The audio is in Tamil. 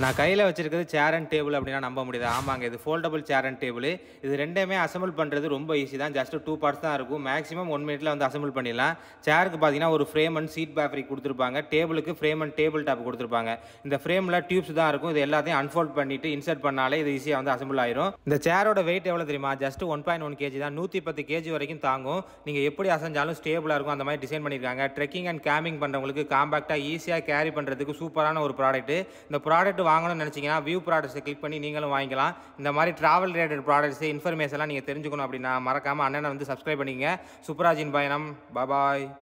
நான் கையில் வச்சிருக்கிறது சேர் அண்ட் டேபிள் அப்படின்னா நம்ப முடியுது ஆமாங்க இது ஃபோல்டபுள் சேர் அண்ட் டேபிள் இது ரெண்டையுமே அசம்பிள் பண்ணுறது ரொம்ப ஈஸி தான் ஜஸ்ட் டூ பார்ட்ஸ் தான் இருக்கும் மேக்ஸிமம் ஒன் மினிட்ல வந்து அசம்பிள் பண்ணிடலாம் சேருக்கு பார்த்தீங்கன்னா ஒரு ஃப்ரேம் அண்ட் சீட் பேஃபரிக் கொடுத்துருப்பாங்க டேபிளுக்கு ஃப்ரேம் அண்ட் டேபிள் டாப் கொடுத்துருப்பாங்க இந்த ஃப்ரேமில் டியூப்ஸ் தான் இருக்கும் இது எல்லாத்தையும் அன்ஃபோல்ட் பண்ணிட்டு இன்சர்ட் பண்ணாலே இது ஈஸியாக வந்து அசம்பிள் ஆயிரும் இந்த சேரோட வெயிட் எவ்வளோ தெரியுமா just one point one KG தான் நூற்றி பத்து கேஜி வரைக்கும் தாங்கும் நீங்கள் எப்படி அசைஞ்சாலும் ஸ்டேபிளாக இருக்கும் அந்த மாதிரி டிசைன் பண்ணியிருக்காங்க ட்ரெக்கிங் அண்ட் கேம்பிங் பண்ணுறவங்களுக்கு காம்பாக்டாக ஈஸியாக கேரி பண்ணுறதுக்கு சூப்பரான ஒரு ப்ராடக்ட் இந்த ப்ராடக்ட் வாங்கணும்னு நினச்சிங்கன்னா வியூ ப்ராடக்ட்ஸை கிளிக் பண்ணி நீங்களும் வாங்கிக்கலாம் இந்த மாதிரி ட்ராவல் ரிலேட்டட் ப்ராடக்ட்ஸ் இன்ஃபர்மேஷன்லாம் நீங்கள் தெரிஞ்சுக்கணும் அப்படின்னா மறக்காமல் அண்ணனை வந்து சப்ஸ்கிரைப் பண்ணிக்கங்க சுப்ராஜின் பயணம் பாபாய்